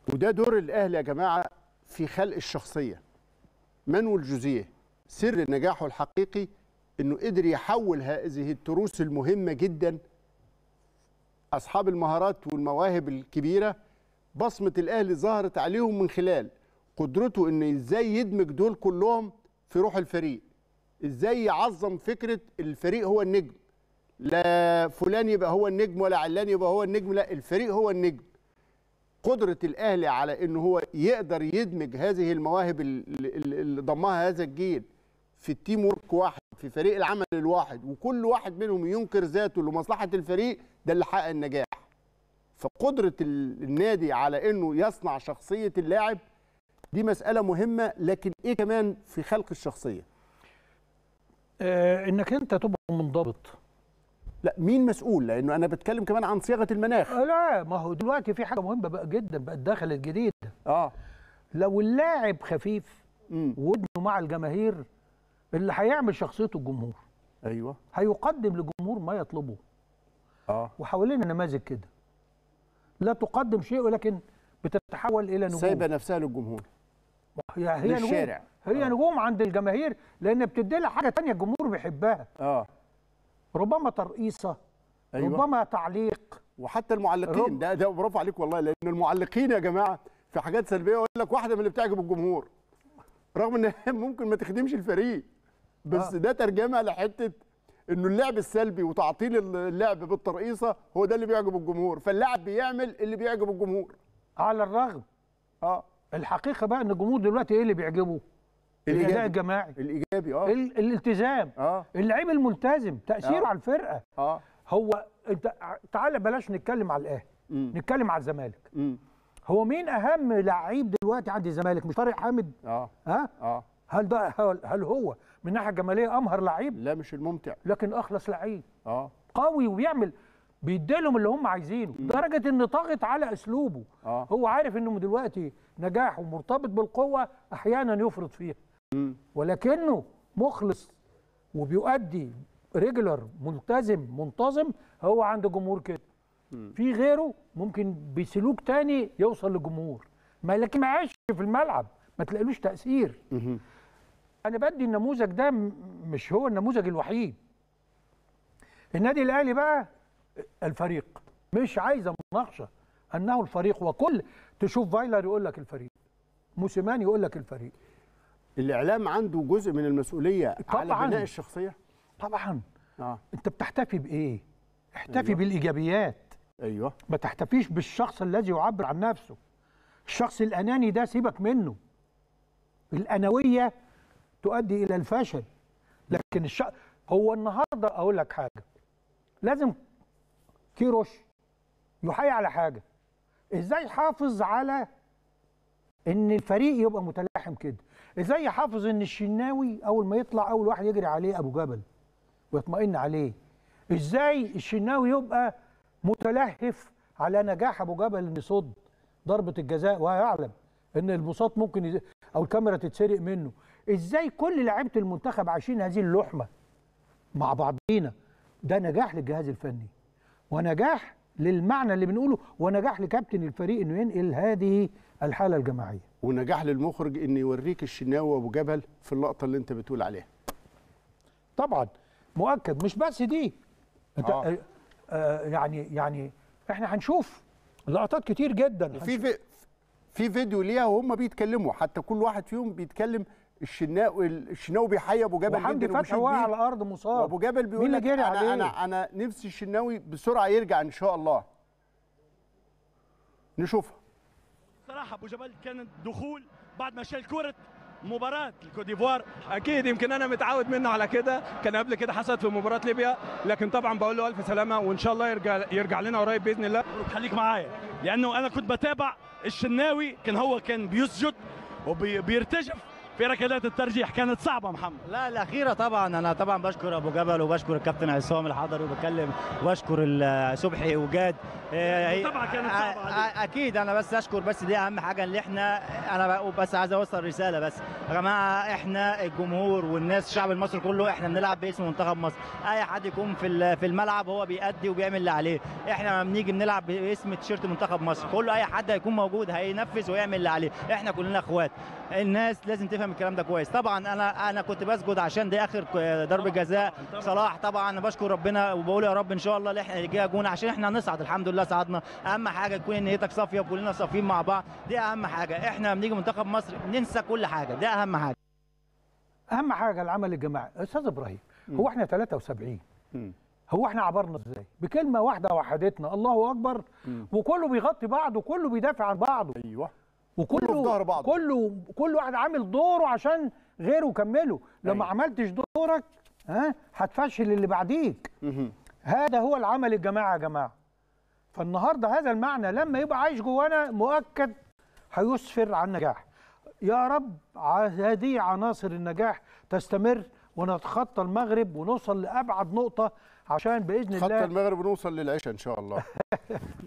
وده دور الاهلي يا جماعه في خلق الشخصيه مانويل جوزيه سر نجاحه الحقيقي انه قدر يحول هذه التروس المهمه جدا اصحاب المهارات والمواهب الكبيره بصمه الاهلي ظهرت عليهم من خلال قدرته ان ازاي يدمج دول كلهم في روح الفريق ازاي يعظم فكره الفريق هو النجم لا فلان يبقى هو النجم ولا علان يبقى هو النجم لا الفريق هو النجم قدرة الأهلي على أنه هو يقدر يدمج هذه المواهب اللي اللي ضمها هذا الجيل في التيم ورك واحد في فريق العمل الواحد وكل واحد منهم ينكر ذاته لمصلحة الفريق ده اللي حقق النجاح فقدرة ال- النادي على أنه يصنع شخصية اللاعب دي مسألة مهمة لكن إيه كمان في خلق الشخصية آه انك انت تبقى منضبط لا مين مسؤول لأنه أنا بتكلم كمان عن صياغة المناخ آه لا ما هو دلوقتي في حاجه مهمه بقى جدا بقت دخلت جديد آه لو اللاعب خفيف امم ودنه مع الجماهير اللي هيعمل شخصيته الجمهور أيوه هيقدم للجمهور ما يطلبه آه وحوالينا نماذج كده لا تقدم شيء ولكن بتتحول الى نجوم سايبة نفسها للجمهور هي هي نجوم للشارع. هي آه. نجوم عند الجماهير لان بتدي لها حاجه تانية الجمهور بيحبها آه ربما ترقيصه أيوه ربما تعليق وحتى المعلقين رب- ده ده برافو عليك والله لان المعلقين يا جماعه في حاجات سلبيه يقول لك واحده من اللي بتعجب الجمهور رغم ان هي ممكن ما تخدمش الفريق بس آه. ده ترجمه لحته انه اللعب السلبي وتعطيل اللعب بالترقيصه هو ده اللي بيعجب الجمهور فاللاعب بيعمل اللي بيعجب الجمهور على الرغم اه الحقيقه بقى ان الجمهور دلوقتي ايه اللي بيعجبه الاداء الايجابي الجماعي الايجابي اه ال- الالتزام اه اللعيب الملتزم تاثيره آه. على الفرقه اه هو انت تعالى بلاش نتكلم على الاهلي مم. نتكلم على الزمالك مم. هو مين اهم لعيب دلوقتي عند الزمالك مش طارق حامد اه ها اه هل ده هل, هل هو من الناحيه الجماليه امهر لعيب لا مش الممتع لكن اخلص لعيب اه قوي وبيعمل بيديلهم اللي هم عايزينه لدرجه ان طاغت على اسلوبه اه هو عارف انه دلوقتي نجاحه مرتبط بالقوه احيانا يفرط فيها مم. ولكنه مخلص وبيؤدي ريجولر ملتزم منتظم هو عند جمهور كده في غيره ممكن بسلوك تاني يوصل للجمهور ما لكن ما عايش في الملعب ما تلاقيلوش تاثير مهم. انا بدي النموذج ده م- مش هو النموذج الوحيد النادي الاهلي بقى الفريق مش عايزه مناقشه انه الفريق وكل تشوف فايلر يقول لك الفريق موسيماني يقول لك الفريق الاعلام عنده جزء من المسؤوليه على طبعاً. بناء الشخصيه طبعا اه انت بتحتفي بايه احتفي أيوة. بالايجابيات ايوه ما تحتفيش بالشخص الذي يعبر عن نفسه الشخص الاناني ده سيبك منه الانويه تؤدي الى الفشل لكن الش... هو النهارده اقول لك حاجه لازم كيروش يحيي على حاجه ازاي يحافظ على ان الفريق يبقى متلاحم كده ازاي يحافظ ان الشناوي اول ما يطلع اول واحد يجري عليه ابو جبل ويطمئن عليه ازاي الشناوي يبقى متلهف على نجاح ابو جبل ان يصد ضربه الجزاء ويعلم ان البساط ممكن يز... او الكاميرا تتسرق منه ازاي كل لعيبه المنتخب عايشين هذه اللحمه مع بعضينا ده نجاح للجهاز الفني ونجاح للمعنى اللي بنقوله ونجاح لكابتن الفريق انه ينقل هذه الحاله الجماعيه ونجاح للمخرج ان يوريك الشناوي وابو جبل في اللقطه اللي انت بتقول عليها طبعا مؤكد مش بس دي انت آه. آه. آه يعني يعني احنا هنشوف لقطات كتير جدا في في في فيديو ليها وهم بيتكلموا حتى كل واحد فيهم بيتكلم الشناوي الشناوي بيحيي ابو جبل وحمدي جدا فتحي وبيشيد وقع بيه. على الارض مصاب وابو جبل بيقول مين لك اللي جري انا عليه؟ انا انا نفسي الشناوي بسرعه يرجع ان شاء الله نشوفها صراحه ابو جبل كان دخول بعد ما شال كره مباراة الكوت ديفوار اكيد يمكن انا متعود منه على كده كان قبل كده حصلت في مباراة ليبيا لكن طبعا بقول له الف سلامة وان شاء الله يرجع يرجع لنا قريب باذن الله خليك معايا لانه انا كنت بتابع الشناوي كان هو كان بيسجد وبيرتجف في ركلات الترجيح كانت صعبة محمد لا الاخيره طبعا انا طبعا بشكر ابو جبل وبشكر الكابتن عصام الحضري وبكلم وبشكر ال- صبحي وجاد آه، هي- المتابعة كانت صعبة آه، عليك. آه، اكيد انا بس اشكر بس دي اهم حاجه اللي احنا انا بقى- بس عايز اوصل رساله بس يا جماعه احنا الجمهور والناس الشعب المصري كله احنا بنلعب باسم منتخب مصر اي حد يكون في ال- في الملعب هو بيأدي وبيعمل اللي عليه احنا لما بنيجي بنلعب باسم تيشيرت منتخب مصر كله اي حد هيكون موجود هينفذ ويعمل اللي عليه احنا كلنا اخوات الناس لازم تفهم الكلام ده كويس طبعا انا انا كنت بسجد عشان دي اخر ضربه جزاء صلاح طبعا انا بشكر ربنا وبقول يا رب ان شاء الله اللي احنا اللي جايه جون عشان احنا نصعد الحمد لله صعدنا اهم حاجه تكون نيتك صافيه وكلنا صافيين مع بعض دي اهم حاجه احنا لما بنيجي منتخب مصر ننسى كل حاجه ده اهم حاجه اهم حاجه العمل الجماعي استاذ ابراهيم هو احنا 73 مم. هو احنا عبرنا ازاي بكلمه واحده وحدتنا الله اكبر وكله بيغطي بعضه وكله بيدافع عن بعضه ايوه وكله كله في ظهر بعضه. كله كل واحد عامل دوره عشان غيره يكمله لو ما أيوة. عملتش دورك ها هتفشل اللي بعديك مهم. هذا هو العمل الجماعي يا جماعه فالنهارده هذا المعنى لما يبقى عايش جوانا مؤكد هيسفر عن نجاح يا رب ع- هذه عناصر النجاح تستمر ونتخطى المغرب ونوصل لابعد نقطه عشان باذن خط الله المغرب ونوصل للعشاء ان شاء الله